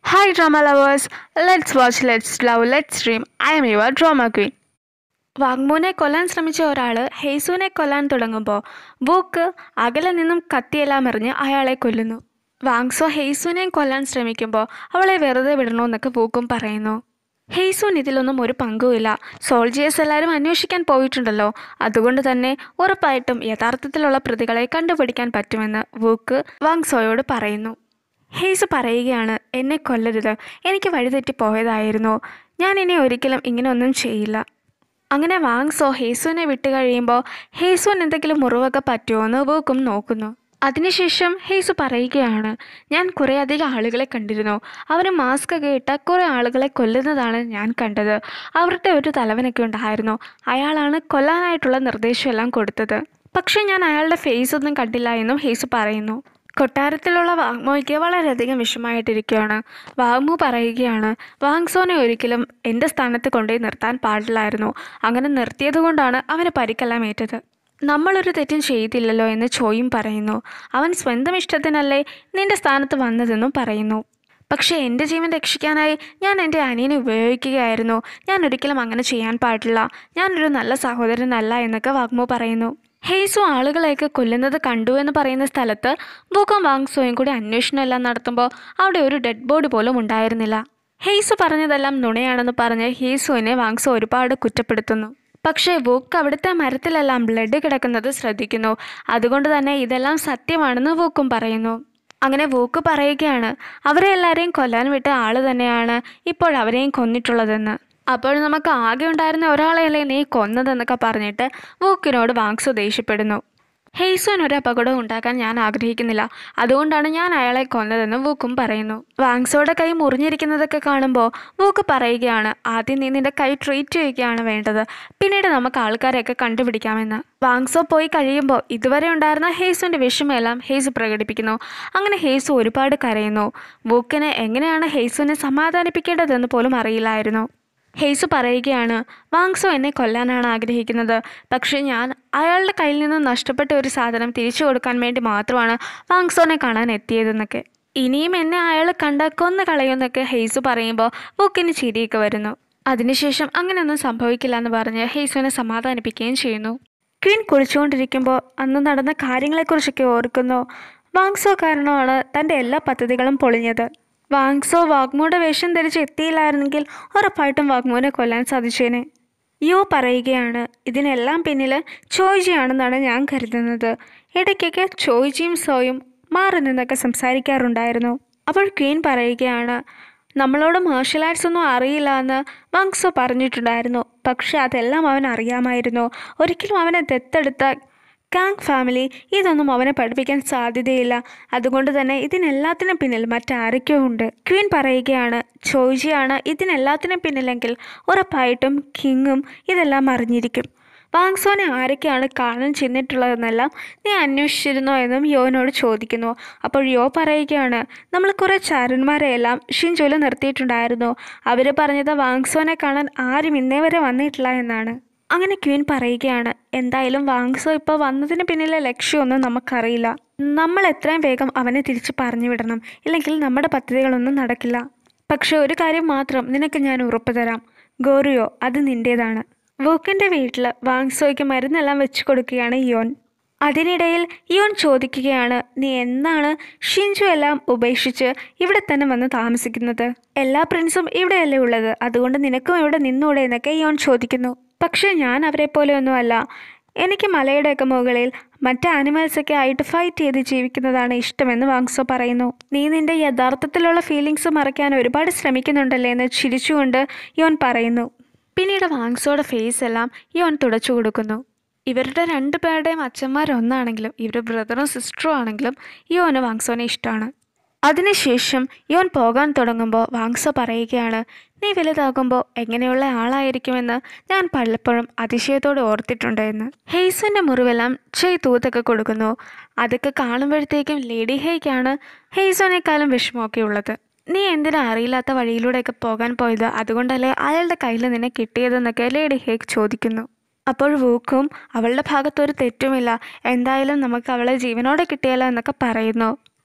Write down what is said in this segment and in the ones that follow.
Hi, drama lovers. Let's watch, let's love, let's dream. I am your drama queen. വാങ്മൂനെ കൊല്ലാൻ ശ്രമിച്ച ഒരാൾ ഹെയ്സുവിനെ കൊല്ലാൻ തുടങ്ങുമ്പോൾ ബൂക്ക് അകലെ നിന്നും കത്തിയെല്ലാം എറിഞ്ഞ് അയാളെ കൊല്ലുന്നു വാങ്സോ ഹെയ്സുവിനെയും കൊല്ലാൻ ശ്രമിക്കുമ്പോൾ അവളെ വെറുതെ വിടണമെന്നൊക്കെ ബൂക്കും പറയുന്നു ഹെയ്സൂൻ ഇതിലൊന്നും ഒരു പങ്കുമില്ല സോൾജിയേഴ്സ് എല്ലാവരും അന്വേഷിക്കാൻ പോയിട്ടുണ്ടല്ലോ അതുകൊണ്ട് തന്നെ ഉറപ്പായിട്ടും യഥാർത്ഥത്തിലുള്ള പ്രതികളെ കണ്ടുപിടിക്കാൻ പറ്റുമെന്ന് വൂക്ക് വാങ്സോയോട് പറയുന്നു ഹെയ്സ് പറയുകയാണ് എന്നെ കൊല്ലരുത് എനിക്ക് വഴിതെറ്റി പോയതായിരുന്നു ഞാൻ ഇനി ഒരിക്കലും ഇങ്ങനെ ഒന്നും ചെയ്യില്ല അങ്ങനെ വാങ്സോ ഹേസുവിനെ വിട്ട് കഴിയുമ്പോൾ ഹേസുവിന് എന്തെങ്കിലും മുറിവൊക്കെ പറ്റുമോ എന്ന് വൂക്കും നോക്കുന്നു അതിനുശേഷം ഹേസു പറയുകയാണ് ഞാൻ കുറേ അധികം ആളുകളെ കണ്ടിരുന്നു അവർ മാസ്ക് ഒക്കെ ഇട്ട കുറേ ആളുകളെ കൊല്ലുന്നതാണ് ഞാൻ കണ്ടത് അവരുടെ ഒരു തലവനൊക്കെ ഉണ്ടായിരുന്നു അയാളാണ് കൊല്ലാനായിട്ടുള്ള നിർദ്ദേശമെല്ലാം കൊടുത്തത് പക്ഷേ ഞാൻ അയാളുടെ ഫേസ് ഒന്നും കണ്ടില്ല എന്നും ഹേസു പറയുന്നു കൊട്ടാരത്തിലുള്ള വാങ്മോയ്ക്ക് വളരെയധികം വിഷമായിട്ടിരിക്കുകയാണ് വാങ്മു പറയുകയാണ് വാങ്സോനെ ഒരിക്കലും എൻ്റെ സ്ഥാനത്ത് കൊണ്ടുപോയി നിർത്താൻ പാടില്ലായിരുന്നു അങ്ങനെ നിർത്തിയത് കൊണ്ടാണ് അവന് പരിക്കെല്ലാം ഏറ്റത് നമ്മളൊരു തെറ്റും ചെയ്തില്ലല്ലോ എന്ന് ചോയും പറയുന്നു അവൻ സ്വന്തം ഇഷ്ടത്തിനല്ലേ നിന്റെ സ്ഥാനത്ത് വന്നതെന്നും പറയുന്നു പക്ഷേ എൻ്റെ ജീവൻ രക്ഷിക്കാനായി ഞാൻ എൻ്റെ അനിയനെ ഉപയോഗിക്കുകയായിരുന്നു ഞാൻ ഒരിക്കലും അങ്ങനെ ചെയ്യാൻ പാടില്ല ഞാനൊരു നല്ല സഹോദരനല്ല എന്നൊക്കെ വാഗ്മു പറയുന്നു ഹെയ്സു ആളുകളെയൊക്കെ കൊല്ലുന്നത് കണ്ടു എന്ന് പറയുന്ന സ്ഥലത്ത് ബൂക്കും വാങ്സോയും കൂടി അന്വേഷണം എല്ലാം നടത്തുമ്പോൾ അവിടെ ഒരു ഡെഡ് ബോഡി പോലും ഉണ്ടായിരുന്നില്ല ഹെയ്സു പറഞ്ഞതെല്ലാം നുണയാണെന്ന് പറഞ്ഞ് ഹെയ്സുവിനെ വാങ്സോ ഒരുപാട് കുറ്റപ്പെടുത്തുന്നു പക്ഷേ വൂക്ക് അവിടുത്തെ മരത്തിലെല്ലാം ബ്ലഡ് കിടക്കുന്നത് ശ്രദ്ധിക്കുന്നു അതുകൊണ്ട് തന്നെ ഇതെല്ലാം സത്യമാണെന്ന് വൂക്കും പറയുന്നു അങ്ങനെ വൂക്ക് പറയുകയാണ് അവരെ എല്ലാവരെയും കൊല്ലാൻ വിട്ട ആള് തന്നെയാണ് ഇപ്പോൾ അവരെയും കൊന്നിട്ടുള്ളതെന്ന് അപ്പോൾ നമുക്ക് ആകെ ഉണ്ടായിരുന്ന ഒരാളെയല്ലേ നീ കൊന്നതെന്നൊക്കെ പറഞ്ഞിട്ട് വൂക്കിനോട് വാങ്സു ദേഷ്യപ്പെടുന്നു ഹെയ്സുവിന് ഒരു അപകടവും ഉണ്ടാക്കാൻ ഞാൻ ആഗ്രഹിക്കുന്നില്ല അതുകൊണ്ടാണ് ഞാൻ അയാളെ കൊന്നതെന്ന് വൂക്കും പറയുന്നു വാങ്സോയുടെ കൈ മുറിഞ്ഞിരിക്കുന്നതൊക്കെ കാണുമ്പോൾ വൂക്ക് പറയുകയാണ് ആദ്യം നീ നിന്റെ കൈ ട്രീറ്റ് ചെയ്യുകയാണ് വേണ്ടത് പിന്നീട് നമുക്ക് ആൾക്കാരെയൊക്കെ കണ്ടുപിടിക്കാമെന്ന് വാങ്സോ പോയി കഴിയുമ്പോൾ ഇതുവരെ ഉണ്ടായിരുന്ന ഹേസുവിൻ്റെ വിഷമമെല്ലാം ഹേസ് പ്രകടിപ്പിക്കുന്നു അങ്ങനെ ഹേസു ഒരുപാട് കരയുന്നു വൂക്കിന് എങ്ങനെയാണ് ഹേസുവിനെ സമാധാനിപ്പിക്കേണ്ടതെന്ന് പോലും അറിയില്ലായിരുന്നു ഹെയ്സു പറയുകയാണ് വാങ്സോ എന്നെ കൊല്ലാനാണ് ആഗ്രഹിക്കുന്നത് പക്ഷേ ഞാൻ അയാളുടെ കയ്യിൽ നിന്ന് നഷ്ടപ്പെട്ട ഒരു സാധനം തിരിച്ചു കൊടുക്കാൻ വേണ്ടി മാത്രമാണ് വാങ്സോനെ കാണാൻ എത്തിയതെന്നൊക്കെ ഇനിയും എന്നെ അയാൾ കണ്ട കൊന്നു കളയുമെന്നൊക്കെ ഹെയ്സു പറയുമ്പോൾ ബുക്കിന് ചിരിയൊക്കെ വരുന്നു അതിനുശേഷം അങ്ങനെയൊന്നും സംഭവിക്കില്ല എന്ന് പറഞ്ഞ് ഹെയ്സുവിനെ സമാധാനിപ്പിക്കുകയും ചെയ്യുന്നു ക്വീൻ കുളിച്ചുകൊണ്ടിരിക്കുമ്പോൾ അന്ന് നടന്ന കാര്യങ്ങളെക്കുറിച്ചൊക്കെ ഓർക്കുന്നു വാങ്സോ കാരണമാണ് തൻ്റെ എല്ലാ പദ്ധതികളും പൊളിഞ്ഞത് വാങ്സോ വാഗ്മോയുടെ വേഷം ധരിച്ച് എത്തിയില്ലായിരുന്നെങ്കിൽ ഉറപ്പായിട്ടും വാഗ്മോനെ കൊല്ലാൻ സാധിച്ചേനെ യോ പറയുകയാണ് ഇതിനെല്ലാം പിന്നിൽ ചോയ്ജിയാണെന്നാണ് ഞാൻ കരുതുന്നത് ഇടയ്ക്കൊക്കെ ചോയ്ജിയും സോയും മാറി നിന്നൊക്കെ സംസാരിക്കാറുണ്ടായിരുന്നു അപ്പോൾ ക്വീൻ പറയുകയാണ് നമ്മളോട് മാർഷൽ ആർട്സ് ഒന്നും അറിയില്ല എന്ന് വാങ്സോ പറഞ്ഞിട്ടുണ്ടായിരുന്നു പക്ഷെ അതെല്ലാം അവൻ അറിയാമായിരുന്നു ഒരിക്കലും അവനെ ദത്തെടുത്ത കാങ് ഫാമിലി ഇതൊന്നും അവനെ പഠിപ്പിക്കാൻ സാധ്യതയില്ല അതുകൊണ്ട് തന്നെ ഇതിനെല്ലാത്തിനും പിന്നിൽ മറ്റാരൊക്കെയോ ഉണ്ട് ക്വീൻ പറയുകയാണ് ചോയ്ജിയാണ് ഇതിനെല്ലാത്തിനും പിന്നിലെങ്കിൽ ഉറപ്പായിട്ടും കിങ്ങും ഇതെല്ലാം അറിഞ്ഞിരിക്കും വാങ്സോനെ ആരൊക്കെയാണ് കാണാൻ ചെന്നിട്ടുള്ളതെന്നെല്ലാം നീ അന്വേഷിച്ചിരുന്നോ എന്നും യോനോട് ചോദിക്കുന്നു അപ്പോൾ യോ പറയുകയാണ് നമ്മൾ കുറേ ചാരന്മാരെയെല്ലാം ഷിൻജോയിൽ നിർത്തിയിട്ടുണ്ടായിരുന്നു അവർ പറഞ്ഞത് വാങ്സോനെ കാണാൻ ആരും ഇന്നേ വരെ വന്നിട്ടില്ല എന്നാണ് അങ്ങനെ ക്വീൻ പറയുകയാണ് എന്തായാലും വാങ്സോ ഇപ്പോൾ വന്നതിന് പിന്നിലെ ലക്ഷ്യമൊന്നും നമുക്കറിയില്ല നമ്മൾ എത്രയും വേഗം അവനെ തിരിച്ച് പറഞ്ഞു വിടണം ഇല്ലെങ്കിൽ നമ്മുടെ പദ്ധതികളൊന്നും നടക്കില്ല പക്ഷെ ഒരു കാര്യം മാത്രം നിനക്ക് ഞാൻ ഉറപ്പ് തരാം ഗോറിയോ അത് നിൻ്റേതാണ് വൂക്കിൻ്റെ വീട്ടിൽ വാങ്സോയ്ക്ക് മരുന്നെല്ലാം വെച്ച് കൊടുക്കുകയാണ് യോൻ അതിനിടയിൽ യോൻ ചോദിക്കുകയാണ് നീ എന്നാണ് ഷിൻജു എല്ലാം ഉപേക്ഷിച്ച് ഇവിടെ തന്നെ വന്ന് താമസിക്കുന്നത് എല്ലാ പ്രിൻസും ഇവിടെയല്ലേ ഉള്ളത് അതുകൊണ്ട് നിനക്കും ഇവിടെ നിന്നൂടെ എന്നൊക്കെ യോൻ ചോദിക്കുന്നു പക്ഷേ ഞാൻ അവരെ പോലെയൊന്നുമല്ല എനിക്ക് മലയുടെയൊക്കെ മുകളിൽ മറ്റ് ആനിമൽസൊക്കെ ആയിട്ട് ഫൈറ്റ് ചെയ്ത് ജീവിക്കുന്നതാണ് ഇഷ്ടമെന്ന് വാങ്സോ പറയുന്നു നീ നിന്റെ യഥാർത്ഥത്തിലുള്ള ഫീലിങ്സ് മറയ്ക്കാൻ ഒരുപാട് ശ്രമിക്കുന്നുണ്ടല്ലേ എന്ന് ചിരിച്ചുകൊണ്ട് യോൻ പറയുന്നു പിന്നീട് വാങ്സോയുടെ ഫേസ് എല്ലാം യോൻ തുടച്ചു കൊടുക്കുന്നു ഇവരുടെ രണ്ടു പേരുടെയും അച്ഛന്മാർ ഒന്നാണെങ്കിലും ഇവരുടെ ബ്രദറും സിസ്റ്ററും ആണെങ്കിലും യോന് വാങ്സോനെ ഇഷ്ടമാണ് അതിനുശേഷം യോൻ പോകാൻ തുടങ്ങുമ്പോൾ വാങ്സോ പറയുകയാണ് നീ വലുതാകുമ്പോൾ എങ്ങനെയുള്ള ആളായിരിക്കുമെന്ന് ഞാൻ പലപ്പോഴും അതിശയത്തോടെ ഓർത്തിട്ടുണ്ട് എന്ന് ഹെയ്സിൻ്റെ മുറിവെല്ലാം ചെയ് തൂത്തൊക്കെ കൊടുക്കുന്നു അതൊക്കെ കാണുമ്പോഴത്തേക്കും ലേഡി ഹേയ്ക്കാണ് ഹെയ്സോനേക്കാളും വിഷമമൊക്കെ ഉള്ളത് നീ എന്തിനാ അറിയില്ലാത്ത വഴിയിലൂടെയൊക്കെ പോകാൻ പോയത് അതുകൊണ്ടല്ലേ അയാളുടെ കയ്യിൽ നിന്നെ കിട്ടിയതെന്നൊക്കെ ലേഡി ഹേക്ക് ചോദിക്കുന്നു അപ്പോൾ വൂക്കും അവളുടെ ഭാഗത്തൊരു തെറ്റുമില്ല എന്തായാലും നമുക്ക് അവളെ ജീവനോടെ കിട്ടിയല്ലോ എന്നൊക്കെ പറയുന്നു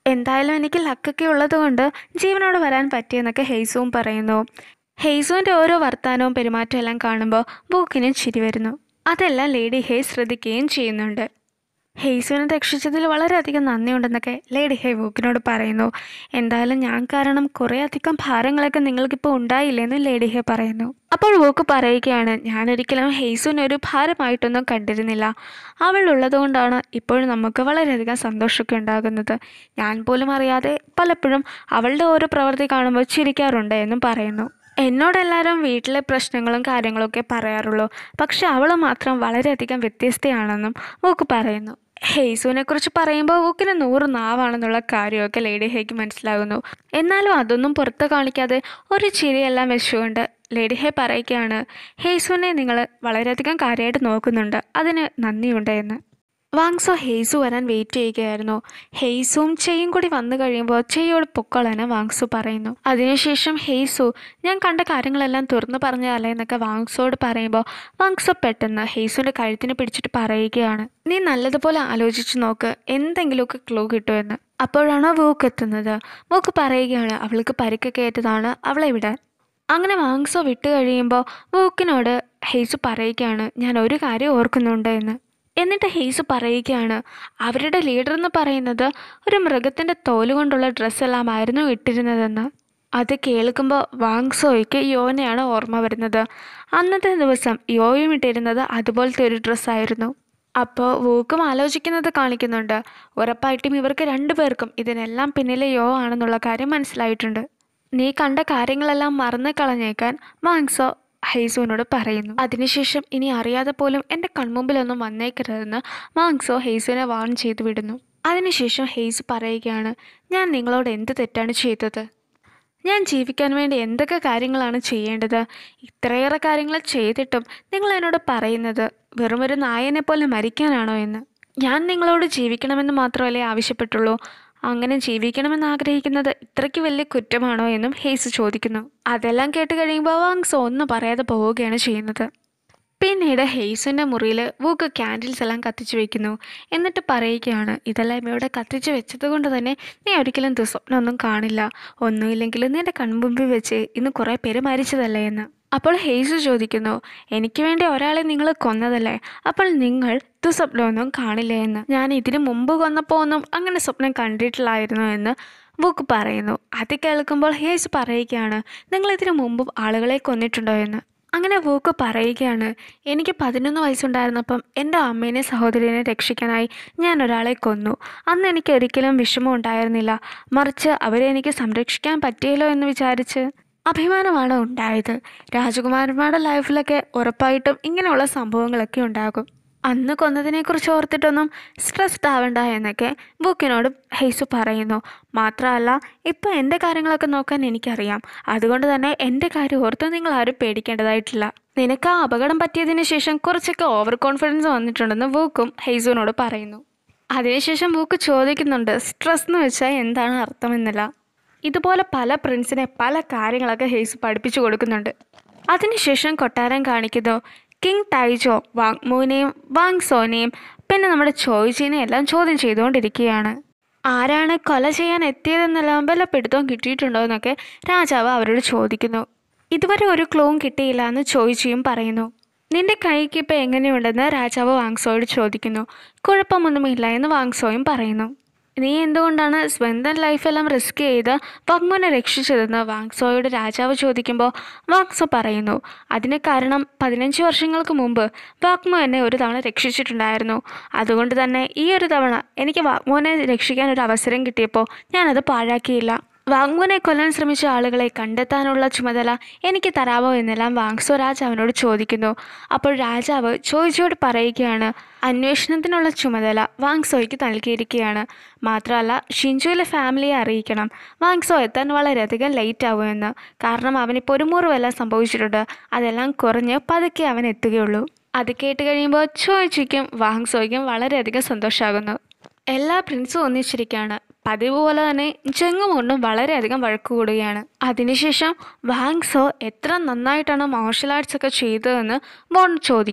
എന്തായാലും എനിക്ക് ലക്കൊക്കെ ഉള്ളത് കൊണ്ട് ജീവനോട് വരാൻ പറ്റിയെന്നൊക്കെ ഹെയ്സുവും പറയുന്നു ഹെയ്സുവിൻ്റെ ഓരോ വർത്തമാനവും പെരുമാറ്റവും എല്ലാം കാണുമ്പോൾ ബൂക്കിനും ചിരി വരുന്നു അതെല്ലാം ലേഡി ഹേ ശ്രദ്ധിക്കുകയും ചെയ്യുന്നുണ്ട് ഹെയ്സുവിനെ രക്ഷിച്ചതിൽ വളരെയധികം നന്ദിയുണ്ടെന്നൊക്കെ ലേഡി ഹേ വൂക്കിനോട് പറയുന്നു എന്തായാലും ഞാൻ കാരണം കുറേ അധികം ഭാരങ്ങളൊക്കെ നിങ്ങൾക്കിപ്പോൾ ഉണ്ടായില്ലെന്ന് ലേഡി ഹേ പറയുന്നു അപ്പോൾ വൂക്ക് പറയുകയാണ് ഞാനൊരിക്കലും ഹെയ്സുവിനെ ഒരു ഭാരമായിട്ടൊന്നും കണ്ടിരുന്നില്ല അവൾ ഉള്ളതുകൊണ്ടാണ് ഇപ്പോഴും നമുക്ക് വളരെയധികം സന്തോഷമൊക്കെ ഉണ്ടാകുന്നത് ഞാൻ പോലും അറിയാതെ പലപ്പോഴും അവളുടെ ഓരോ പ്രവൃത്തി കാണുമ്പോൾ ചിരിക്കാറുണ്ട് എന്നും പറയുന്നു എന്നോടെല്ലാവരും വീട്ടിലെ പ്രശ്നങ്ങളും കാര്യങ്ങളൊക്കെ പറയാറുള്ളൂ പക്ഷെ അവൾ മാത്രം വളരെയധികം വ്യത്യസ്തയാണെന്നും വൂക്ക് പറയുന്നു ഹെയ്സുവിനെ കുറിച്ച് പറയുമ്പോൾ വൂക്കിന് നൂറ് നാവാണെന്നുള്ള കാര്യമൊക്കെ ലേഡി ഹേക്ക് മനസ്സിലാകുന്നു എന്നാലും അതൊന്നും പുറത്ത് കാണിക്കാതെ ഒരു ചിരിയെല്ലാം വെച്ചുകൊണ്ട് ലേഡി ഹേ പറയുകയാണ് ഹെയ്സുവിനെ നിങ്ങൾ വളരെയധികം കാര്യമായിട്ട് നോക്കുന്നുണ്ട് അതിന് നന്ദിയുണ്ട് എന്ന് വാങ്സോ ഹെയ്സു വരാൻ വെയിറ്റ് ചെയ്യുകയായിരുന്നു ഹെയ്സും ചെയ്യും കൂടി വന്നു കഴിയുമ്പോൾ ചെയ്യോട് പൊക്കളെന്ന് വാങ്സു പറയുന്നു അതിനുശേഷം ഹെയ്സു ഞാൻ കണ്ട കാര്യങ്ങളെല്ലാം തുറന്നു പറഞ്ഞതല്ലേ എന്നൊക്കെ വാങ്സോട് പറയുമ്പോൾ വാങ്സോ പെട്ടെന്ന് ഹെയ്സുവിൻ്റെ കഴുത്തിന് പിടിച്ചിട്ട് പറയുകയാണ് നീ നല്ലതുപോലെ ആലോചിച്ച് നോക്ക് എന്തെങ്കിലുമൊക്കെ ക്ലൂ കിട്ടുമെന്ന് അപ്പോഴാണ് വൂക്ക് എത്തുന്നത് വൂക്ക് പറയുകയാണ് അവൾക്ക് പരിക്കൊക്കെ ഏറ്റതാണ് അവളെ വിടാൻ അങ്ങനെ വാങ്സോ വിട്ട് കഴിയുമ്പോൾ വൂക്കിനോട് ഹെയ്സു പറയുകയാണ് ഞാൻ ഒരു കാര്യം ഓർക്കുന്നുണ്ട് എന്ന് എന്നിട്ട് ഹെയ്സ് പറയുകയാണ് അവരുടെ ലീഡർ എന്ന് പറയുന്നത് ഒരു മൃഗത്തിൻ്റെ തോല് കൊണ്ടുള്ള ഡ്രസ്സെല്ലാമായിരുന്നു ഇട്ടിരുന്നതെന്ന് അത് കേൾക്കുമ്പോൾ വാങ്സോയ്ക്ക് യോനെയാണ് ഓർമ്മ വരുന്നത് അന്നത്തെ ദിവസം യോയും ഇട്ടിരുന്നത് അതുപോലത്തെ ഒരു ഡ്രസ്സായിരുന്നു അപ്പോൾ വൂക്കും ആലോചിക്കുന്നത് കാണിക്കുന്നുണ്ട് ഉറപ്പായിട്ടും ഇവർക്ക് രണ്ടുപേർക്കും ഇതിനെല്ലാം പിന്നിലെ യോ ആണെന്നുള്ള കാര്യം മനസ്സിലായിട്ടുണ്ട് നീ കണ്ട കാര്യങ്ങളെല്ലാം മറന്നു കളഞ്ഞേക്കാൻ വാങ്സോ ഹെയ്സുവിനോട് പറയുന്നു അതിനുശേഷം ഇനി അറിയാതെ പോലും എൻ്റെ കൺമുമ്പിലൊന്നും വന്നേക്കരുതെന്ന് മാങ്സോ ഹെയ്സുവിനെ വാൺ ചെയ്തു വിടുന്നു അതിനുശേഷം ഹെയ്സ് പറയുകയാണ് ഞാൻ നിങ്ങളോട് എന്ത് തെറ്റാണ് ചെയ്തത് ഞാൻ ജീവിക്കാൻ വേണ്ടി എന്തൊക്കെ കാര്യങ്ങളാണ് ചെയ്യേണ്ടത് ഇത്രയേറെ കാര്യങ്ങൾ ചെയ്തിട്ടും നിങ്ങൾ എന്നോട് പറയുന്നത് വെറുമൊരു നായനെ പോലെ മരിക്കാനാണോ എന്ന് ഞാൻ നിങ്ങളോട് ജീവിക്കണമെന്ന് മാത്രമല്ലേ ആവശ്യപ്പെട്ടുള്ളൂ അങ്ങനെ ജീവിക്കണമെന്ന് ആഗ്രഹിക്കുന്നത് ഇത്രയ്ക്ക് വലിയ കുറ്റമാണോ എന്നും ഹേസ് ചോദിക്കുന്നു അതെല്ലാം കേട്ട് കഴിയുമ്പോൾ വാങ്സോ ഒന്നും പറയാതെ പോവുകയാണ് ചെയ്യുന്നത് പിന്നീട് ഹെയ്സിൻ്റെ മുറിയിൽ വൂക്ക് ക്യാൻഡിൽസ് എല്ലാം കത്തിച്ചു വെക്കുന്നു എന്നിട്ട് പറയുകയാണ് ഇതെല്ലാം ഇവിടെ കത്തിച്ചു വെച്ചത് കൊണ്ട് തന്നെ നീ ഒരിക്കലും ദുസ്വപ്നമൊന്നും കാണില്ല ഒന്നുമില്ലെങ്കിലും നിന്റെ കൺമുമ്പിൽ വെച്ച് ഇന്ന് കുറേ പേര് മരിച്ചതല്ലേ എന്ന് അപ്പോൾ ഹെയ്സ് ചോദിക്കുന്നു എനിക്ക് വേണ്ടി ഒരാളെ നിങ്ങൾ കൊന്നതല്ലേ അപ്പോൾ നിങ്ങൾ ദുസ്വപ്നമൊന്നും കാണില്ലേ എന്ന് ഞാൻ ഇതിനു മുമ്പ് കൊന്നപ്പോൾ ഒന്നും അങ്ങനെ സ്വപ്നം കണ്ടിട്ടില്ലായിരുന്നു എന്ന് ബുക്ക് പറയുന്നു അത് കേൾക്കുമ്പോൾ ഹേസ് പറയുകയാണ് നിങ്ങൾ ഇതിനു മുമ്പും ആളുകളെ കൊന്നിട്ടുണ്ടോ എന്ന് അങ്ങനെ വൂക്ക് പറയുകയാണ് എനിക്ക് പതിനൊന്ന് വയസ്സുണ്ടായിരുന്നപ്പം എൻ്റെ അമ്മേനെ സഹോദരിനെ രക്ഷിക്കാനായി ഞാൻ ഒരാളെ കൊന്നു അന്ന് എനിക്ക് ഒരിക്കലും വിഷമം ഉണ്ടായിരുന്നില്ല മറിച്ച് അവരെ എനിക്ക് സംരക്ഷിക്കാൻ പറ്റിയല്ലോ എന്ന് വിചാരിച്ച് അഭിമാനമാണ് ഉണ്ടായത് രാജകുമാരന്മാരുടെ ലൈഫിലൊക്കെ ഉറപ്പായിട്ടും ഇങ്ങനെയുള്ള സംഭവങ്ങളൊക്കെ ഉണ്ടാകും അന്ന് കൊന്നതിനെക്കുറിച്ച് ഓർത്തിട്ടൊന്നും സ്ട്രെസ്ഡ് ആവണ്ട എന്നൊക്കെ ബുക്കിനോട് ഹെയ്സു പറയുന്നു മാത്രമല്ല ഇപ്പോൾ എൻ്റെ കാര്യങ്ങളൊക്കെ നോക്കാൻ എനിക്കറിയാം അതുകൊണ്ട് തന്നെ എൻ്റെ കാര്യം ഓർത്ത് നിങ്ങൾ ആരും പേടിക്കേണ്ടതായിട്ടില്ല നിനക്ക് ആ അപകടം പറ്റിയതിന് ശേഷം കുറച്ചൊക്കെ ഓവർ കോൺഫിഡൻസ് വന്നിട്ടുണ്ടെന്ന് വൂക്കും ഹെയ്സുവിനോട് പറയുന്നു അതിനുശേഷം വൂക്ക് ചോദിക്കുന്നുണ്ട് സ്ട്രെസ് എന്ന് വെച്ചാൽ എന്താണ് അർത്ഥമെന്നില്ല ഇതുപോലെ പല പ്രിൻസിനെ പല കാര്യങ്ങളൊക്കെ ഹെയ്സ് പഠിപ്പിച്ചു കൊടുക്കുന്നുണ്ട് അതിനുശേഷം കൊട്ടാരം കാണിക്കുന്നു കിങ് ടൈജോ വാങ്മൂനെയും വാങ് സോനെയും പിന്നെ നമ്മുടെ ചോയ്ജിനെയും എല്ലാം ചോദ്യം ചെയ്തുകൊണ്ടിരിക്കുകയാണ് ആരാണ് കൊല ചെയ്യാൻ എത്തിയതെന്നെല്ലാം ബലപ്പെടുത്തവും കിട്ടിയിട്ടുണ്ടോ എന്നൊക്കെ രാജാവ് അവരോട് ചോദിക്കുന്നു ഇതുവരെ ഒരു ക്ലൂവും കിട്ടിയില്ല എന്ന് ചോദിച്ചും പറയുന്നു നിന്റെ കൈക്ക് ഇപ്പം എങ്ങനെയുണ്ടെന്ന് രാജാവ് വാങ്സോയോട് ചോദിക്കുന്നു കുഴപ്പമൊന്നുമില്ല എന്ന് വാങ്സോയും പറയുന്നു നീ എന്തുകൊണ്ടാണ് സ്വന്തം ലൈഫെല്ലാം റിസ്ക് ചെയ്ത് വഗ്മുനെ രക്ഷിച്ചതെന്ന് വാങ്സോയോട് രാജാവ് ചോദിക്കുമ്പോൾ വാങ്സോ പറയുന്നു അതിന് കാരണം പതിനഞ്ച് വർഷങ്ങൾക്ക് മുമ്പ് വാഗ്മു എന്നെ ഒരു തവണ രക്ഷിച്ചിട്ടുണ്ടായിരുന്നു അതുകൊണ്ട് തന്നെ ഈ ഒരു തവണ എനിക്ക് വാഗ്മുവിനെ രക്ഷിക്കാൻ ഒരു അവസരം കിട്ടിയപ്പോൾ ഞാനത് പാഴാക്കിയില്ല വാങ്മുനെ കൊല്ലാൻ ശ്രമിച്ച ആളുകളെ കണ്ടെത്താനുള്ള ചുമതല എനിക്ക് തരാമോ എന്നെല്ലാം വാങ്സോ രാജാവിനോട് ചോദിക്കുന്നു അപ്പോൾ രാജാവ് ചോദിച്ചോട് പറയുകയാണ് അന്വേഷണത്തിനുള്ള ചുമതല വാങ്സോയ്ക്ക് നൽകിയിരിക്കുകയാണ് മാത്രമല്ല ഷിൻജുവിലെ ഫാമിലിയെ അറിയിക്കണം വാങ്സോ എത്താൻ വളരെയധികം ലേറ്റ് ആവുമെന്ന് കാരണം അവനിപ്പോൾ ഒരു മുറിവെല്ലാം സംഭവിച്ചിട്ടുണ്ട് അതെല്ലാം കുറഞ്ഞ് പതുക്കെ അവൻ എത്തുകയുള്ളൂ അത് കേട്ട് കഴിയുമ്പോൾ ചോയ്ച്ചിക്കും വാങ്സോയ്ക്കും വളരെയധികം സന്തോഷമാകുന്നു എല്ലാ പ്രിൻസും ഒന്നിച്ചിരിക്കുകയാണ് പതിവ് പോലെ തന്നെ ജെങ്ങും കൊണ്ടും വളരെയധികം വഴക്ക് കൂടുകയാണ് അതിനുശേഷം വാങ്സോ എത്ര നന്നായിട്ടാണ് മാർഷൽ ആർട്സ് ഒക്കെ ചെയ്തതെന്ന് ബോൺ ചോദിക്കുന്നു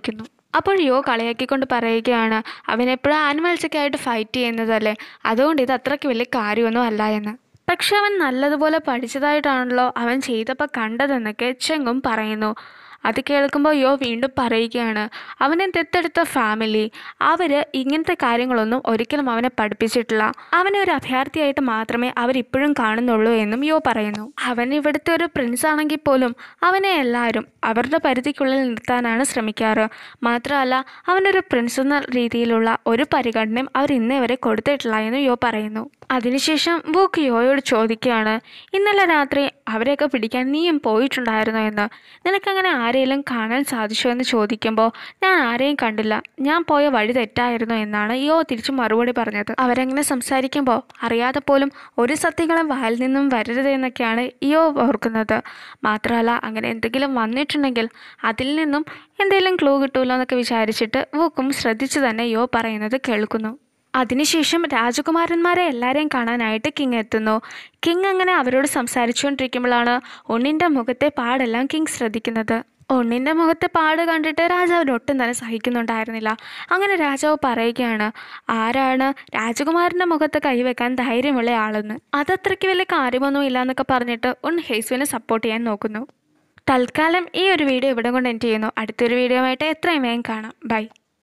അപ്പോൾ യോ കളിയാക്കിക്കൊണ്ട് പറയുകയാണ് അവൻ എപ്പോഴും ആനിമൽസൊക്കെ ആയിട്ട് ഫൈറ്റ് ചെയ്യുന്നതല്ലേ അതുകൊണ്ട് ഇത് അത്രയ്ക്ക് വലിയ കാര്യമൊന്നും അല്ല എന്ന് പക്ഷെ അവൻ നല്ലതുപോലെ പഠിച്ചതായിട്ടാണല്ലോ അവൻ ചെയ്തപ്പോൾ കണ്ടതെന്നൊക്കെ ചെങ്ങും പറയുന്നു അത് കേൾക്കുമ്പോൾ യോ വീണ്ടും പറയുകയാണ് അവനെ ദത്തെടുത്ത ഫാമിലി അവർ ഇങ്ങനത്തെ കാര്യങ്ങളൊന്നും ഒരിക്കലും അവനെ പഠിപ്പിച്ചിട്ടില്ല അവനെ ഒരു അഭയാർത്ഥിയായിട്ട് മാത്രമേ അവരിപ്പോഴും കാണുന്നുള്ളൂ എന്നും യോ പറയുന്നു അവൻ ഇവിടുത്തെ ഒരു പ്രിൻസ് ആണെങ്കിൽ പോലും അവനെ എല്ലാവരും അവരുടെ പരിധിക്കുള്ളിൽ നിർത്താനാണ് ശ്രമിക്കാറ് മാത്രമല്ല അവനൊരു പ്രിൻസ് എന്ന രീതിയിലുള്ള ഒരു പരിഗണനയും അവർ ഇന്നേ വരെ കൊടുത്തിട്ടില്ല എന്ന് യോ പറയുന്നു അതിനുശേഷം വൂക്ക് യോയോട് ചോദിക്കുകയാണ് ഇന്നലെ രാത്രി അവരെയൊക്കെ പിടിക്കാൻ നീയും പോയിട്ടുണ്ടായിരുന്നോ എന്ന് നിനക്കങ്ങനെ ആരെയും കാണാൻ സാധിച്ചോ എന്ന് ചോദിക്കുമ്പോൾ ഞാൻ ആരെയും കണ്ടില്ല ഞാൻ പോയ വഴി തെറ്റായിരുന്നു എന്നാണ് യോ തിരിച്ചു മറുപടി പറഞ്ഞത് അവരങ്ങനെ സംസാരിക്കുമ്പോൾ അറിയാതെ പോലും ഒരു സത്യങ്ങളും വായിൽ നിന്നും വരരുത് എന്നൊക്കെയാണ് യോ ഓർക്കുന്നത് മാത്രമല്ല അങ്ങനെ എന്തെങ്കിലും വന്നിട്ടുണ്ടെങ്കിൽ അതിൽ നിന്നും എന്തെങ്കിലും ക്ലൂ കിട്ടുമല്ലോ എന്നൊക്കെ വിചാരിച്ചിട്ട് വൂക്കും ശ്രദ്ധിച്ചു തന്നെ യോ പറയുന്നത് കേൾക്കുന്നു അതിനുശേഷം രാജകുമാരന്മാരെ എല്ലാവരെയും കാണാനായിട്ട് കിങ് എത്തുന്നു കിങ് അങ്ങനെ അവരോട് സംസാരിച്ചുകൊണ്ടിരിക്കുമ്പോഴാണ് ഉണ്ണിൻ്റെ മുഖത്തെ പാടെല്ലാം കിങ് ശ്രദ്ധിക്കുന്നത് ഉണ്ണിൻ്റെ മുഖത്തെ പാട് കണ്ടിട്ട് രാജാവിന് ഒട്ടും തന്നെ സഹിക്കുന്നുണ്ടായിരുന്നില്ല അങ്ങനെ രാജാവ് പറയുകയാണ് ആരാണ് രാജകുമാരൻ്റെ മുഖത്ത് കൈവെക്കാൻ ധൈര്യമുള്ള ആളെന്ന് അതത്രയ്ക്ക് വലിയ കാര്യമൊന്നും ഇല്ല എന്നൊക്കെ പറഞ്ഞിട്ട് ഉൺ ഹേസുവിനെ സപ്പോർട്ട് ചെയ്യാൻ നോക്കുന്നു തൽക്കാലം ഈ ഒരു വീഡിയോ ഇവിടെ കൊണ്ട് എൻഡ് ചെയ്യുന്നു അടുത്തൊരു വീഡിയോ ആയിട്ട് എത്രയും വേഗം കാണാം ബൈ